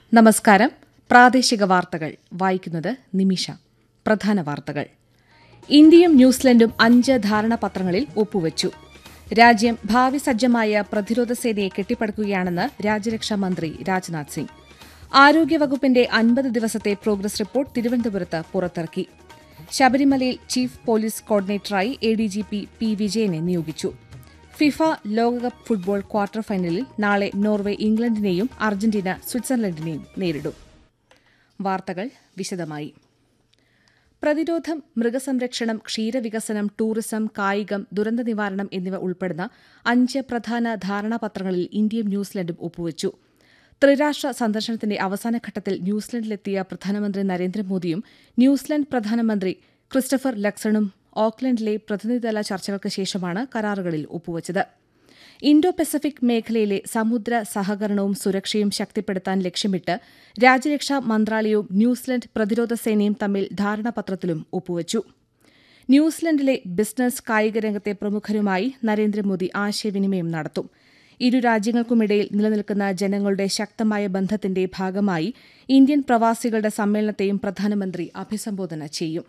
നമസ്കാരം പ്രാദേശിക വാർത്തകൾ വായിക്കുന്നത് നിമിഷ പ്രധാന വാർത്തകൾ ഇന്ത്യയും ന്യൂസിലൻഡും അഞ്ച് ധാരണാപത്രങ്ങളിൽ ഒപ്പുവച്ചു രാജ്യം ഭാവി സജ്ജമായ പ്രതിരോധ സേനയെ കെട്ടിപ്പടുക്കുകയാണെന്ന് രാജ്യരക്ഷാ മന്ത്രി രാജ്നാഥ് സിംഗ് ആരോഗ്യവകുപ്പിന്റെ അൻപത് ദിവസത്തെ പ്രോഗ്രസ് റിപ്പോർട്ട് തിരുവനന്തപുരത്ത് പുറത്തിറക്കി ശബരിമലയിൽ ചീഫ് പോലീസ് കോർഡിനേറ്ററായി A D G P P വിജയനെ നിയോഗിച്ചു ഫിഫ ലോകകപ്പ് ഫുട്ബോൾ ക്വാർട്ടർ ഫൈനലിൽ നാളെ നോർവെ ഇംഗ്ലണ്ടിനെയും അർജന്റീന സ്വിറ്റ്സർലൻഡിനെയും നേരിടും വാർത്തകൾ വിശദമായി പ്രതിരോധം മൃഗസംരക്ഷണം ക്ഷീരവികസനം ടൂറിസം കായികം ദുരന്ത നിവാരണം എന്നിവ ഉൾപ്പെടുന്ന അഞ്ച് പ്രധാന ധാരണാപത്രങ്ങളിൽ ഇന്ത്യയും ന്യൂസിലൻഡും ഒപ്പുവച്ചു ത്രിരാഷ്ട്ര സന്ദർശനത്തിന്റെ അവസാനഘട്ടത്തിൽ ന്യൂസിലൻഡിലെത്തിയ പ്രധാനമന്ത്രി നരേന്ദ്രമോദിയും ന്യൂസിലൻഡ് പ്രധാനമന്ത്രി ക്രിസ്റ്റഫർ ലക്സണും ഓക്ലൻഡിലെ പ്രതിനിധിതല ചർച്ചകൾക്ക് ശേഷമാണ് കരാറുകളിൽ ഒപ്പുവച്ചത് ഇൻഡോ പസഫിക് മേഖലയിലെ സമുദ്ര സഹകരണവും സുരക്ഷയും ശക്തിപ്പെടുത്താൻ ലക്ഷ്യമിട്ട് രാജ്യരക്ഷാ മന്ത്രാലയവും ന്യൂസിലൻഡ് പ്രതിരോധ സേനയും തമ്മിൽ ധാരണാപത്രത്തിലും ഒപ്പുവച്ചു ന്യൂസിലൻഡിലെ ബിസിനസ് കായിക രംഗത്തെ പ്രമുഖരുമായി നരേന്ദ്രമോദി ആശയവിനിമയം നടത്തും ഇരു രാജ്യങ്ങൾക്കുമിടയിൽ നിലനിൽക്കുന്ന ജനങ്ങളുടെ ശക്തമായ ബന്ധത്തിന്റെ ഭാഗമായി ഇന്ത്യൻ പ്രവാസികളുടെ സമ്മേളനത്തെയും പ്രധാനമന്ത്രി അഭിസംബോധന ചെയ്യും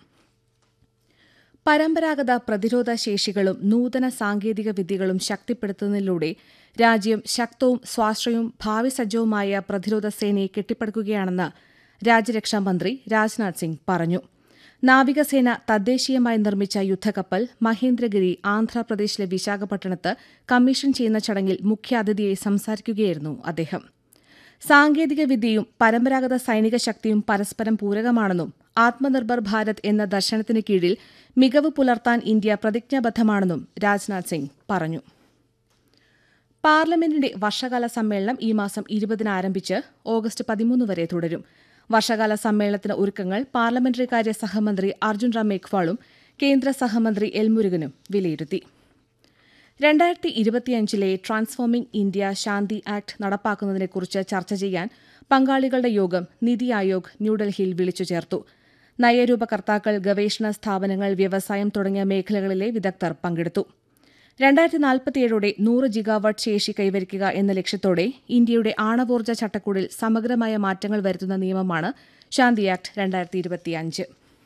പരമ്പരാഗത പ്രതിരോധ ശേഷികളും നൂതന സാങ്കേതിക വിദ്യകളും ശക്തിപ്പെടുത്തുന്നതിലൂടെ രാജ്യം ശക്തവും സ്വാശ്രയവും ഭാവി സജ്ജവുമായ പ്രതിരോധ സേനയെ കെട്ടിപ്പടുക്കുകയാണെന്ന് രാജ്യരക്ഷാ മന്ത്രി രാജ്നാഥ് സിംഗ് പറഞ്ഞു നാവികസേന തദ്ദേശീയമായി നിർമ്മിച്ച യുദ്ധക്കപ്പൽ മഹേന്ദ്രഗിരി ആന്ധ്രാപ്രദേശിലെ വിശാഖപട്ടണത്ത് കമ്മീഷൻ ചെയ്യുന്ന ചടങ്ങിൽ മുഖ്യാതിഥിയായി സംസാരിക്കുകയായിരുന്നു അദ്ദേഹം സാങ്കേതിക വിദ്യയും പരമ്പരാഗത സൈനിക ശക്തിയും പരസ്പരം പൂരകമാണെന്നും ആത്മനിർഭർ ഭാരത് എന്ന ദർശനത്തിന് കീഴിൽ മികവ് പുലർത്താൻ ഇന്ത്യ പ്രതിജ്ഞാബദ്ധമാണെന്നും രാജ്നാഥ് സിംഗ് പറഞ്ഞു പാർലമെന്റിന്റെ വർഷകാല സമ്മേളനം ഈ മാസം ഇരുപതിന് ആരംഭിച്ച് ഓഗസ്റ്റ് പതിമൂന്ന് വരെ തുടരും വർഷകാല സമ്മേളനത്തിന് ഒരുക്കങ്ങൾ പാർലമെന്ററി കാര്യ സഹമന്ത്രി അർജുൻ റാം മേഘ്വാളും കേന്ദ്ര സഹമന്ത്രി എൽ മുരുകനും വിലയിരുത്തി രണ്ടായിരത്തി ഇരുപത്തിയഞ്ചിലെ ട്രാൻസ്ഫോമിംഗ് ഇന്ത്യ ശാന്തി ആക്ട് നടപ്പാക്കുന്നതിനെക്കുറിച്ച് ചർച്ച ചെയ്യാൻ പങ്കാളികളുടെ യോഗം നിതി ആയോഗ് ന്യൂഡൽഹിയിൽ വിളിച്ചു ചേർത്തു നയരൂപകർത്താക്കൾ ഗവേഷണ സ്ഥാപനങ്ങൾ വ്യവസായം തുടങ്ങിയ മേഖലകളിലെ വിദഗ്ധർ പങ്കെടുത്തു രണ്ടായിരത്തി നാൽപ്പത്തിയേഴോടെ നൂറ് ജിഗാവാട്ട് ശേഷി കൈവരിക്കുക എന്ന ലക്ഷ്യത്തോടെ ഇന്ത്യയുടെ ആണവോർജ്ജ ചട്ടക്കൂടിൽ സമഗ്രമായ മാറ്റങ്ങൾ വരുത്തുന്ന നിയമമാണ് ശാന്തി ആക്ട് രണ്ടായിരത്തി ഇരുപത്തിയഞ്ച്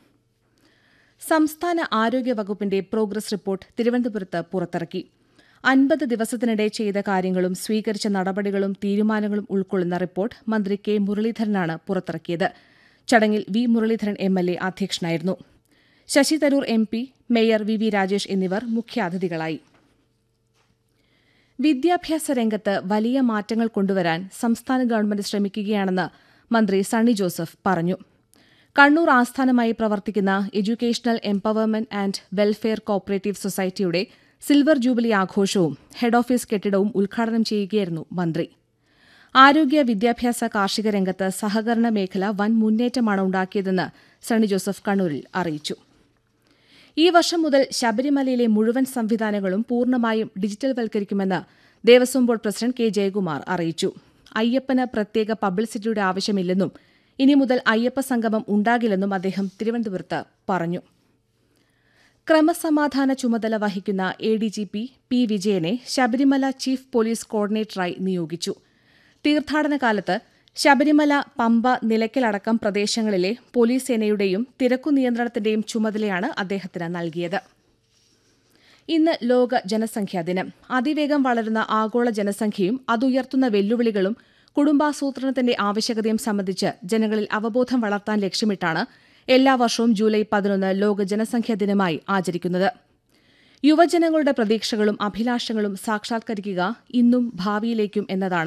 സംസ്ഥാന ആരോഗ്യ വകുപ്പിന്റെ പ്രോഗ്രസ് റിപ്പോർട്ട് തിരുവനന്തപുരത്ത് പുറത്തിറക്കി അൻപത് ദിവസത്തിനിടെ ചെയ്ത കാര്യങ്ങളും സ്വീകരിച്ച നടപടികളും തീരുമാനങ്ങളും ഉൾക്കൊള്ളുന്ന റിപ്പോർട്ട് മന്ത്രി കെ മുരളീധരനാണ് പുറത്തിറക്കിയത് ചടങ്ങിൽ V Muraleedharan M L A അധ്യക്ഷനായിരുന്നു Shashi Tharoor M P mayor V V Rajesh എന്നിവർ മുഖ്യാതിഥികളായി വിദ്യാഭ്യാസ രംഗത്ത് വലിയ മാറ്റങ്ങൾ കൊണ്ടുവരാൻ സംസ്ഥാന ഗവൺമെന്റ് ശ്രമിക്കുകയാണെന്ന് മന്ത്രി സണ്ണി ജോസഫ് പറഞ്ഞു കണ്ണൂർ ആസ്ഥാനമായി പ്രവർത്തിക്കുന്ന educational empowerment and welfare cooperative സൊസൈറ്റിയുടെ സിൽവർ ജൂബിലി ആഘോഷവും ഹെഡ് ഓഫീസ് കെട്ടിടവും ഉദ്ഘാടനം ചെയ്യുകയായിരുന്നു മന്ത്രി ആരോഗ്യ വിദ്യാഭ്യാസ കാർഷിക രംഗത്ത് സഹകരണ മേഖല വൻ മുന്നേറ്റമാണ് ഉണ്ടാക്കിയതെന്ന് സണ്ണി ജോസഫ് കണ്ണൂരിൽ അറിയിച്ചു ഈ വർഷം മുതൽ ശബരിമലയിലെ മുഴുവൻ സംവിധാനങ്ങളും പൂർണ്ണമായും ഡിജിറ്റൽവൽക്കരിക്കുമെന്ന് Devaswom board president K Jayakumar അറിയിച്ചു അയ്യപ്പന് പ്രത്യേക പബ്ലിസിറ്റിയുടെ ആവശ്യമില്ലെന്നും ഇനി മുതൽ അയ്യപ്പ സംഗമം ഉണ്ടാകില്ലെന്നും അദ്ദേഹം തിരുവനന്തപുരത്ത് പറഞ്ഞു ക്രമസമാധാന ചുമതല വഹിക്കുന്ന A D G P P വിജയനെ ശബരിമല ചീഫ് പോലീസ് കോർഡിനേറ്ററായി നിയോഗിച്ചു തീർത്ഥാടന കാലത്ത് ശബരിമല പമ്പ നിലയ്ക്കലടക്കം പ്രദേശങ്ങളിലെ പോലീസ് സേനയുടെയും തിരക്കു നിയന്ത്രണത്തിന്റെയും ചുമതലയാണ് അദ്ദേഹത്തിന് നൽകിയത് ഇന്ന് ലോക ജനസംഖ്യാ ദിനം അതിവേഗം വളരുന്ന ആഗോള ജനസംഖ്യയും അതുയർത്തുന്ന വെല്ലുവിളികളും കുടുംബാസൂത്രണത്തിന്റെ ആവശ്യകതയും സംബന്ധിച്ച് ജനങ്ങളിൽ അവബോധം വളർത്താൻ ലക്ഷ്യമിട്ടാണ് എല്ലാ വർഷവും ജൂലൈ പതിനൊന്ന് ലോക ജനസംഖ്യാ ദിനമായി ആചരിക്കുന്നത് യുവജനങ്ങളുടെ പ്രതീക്ഷകളും അഭിലാഷങ്ങളും സാക്ഷാത്കരിക്കുക ഇന്നും ഭാവിയിലേക്കും എന്നതാണ്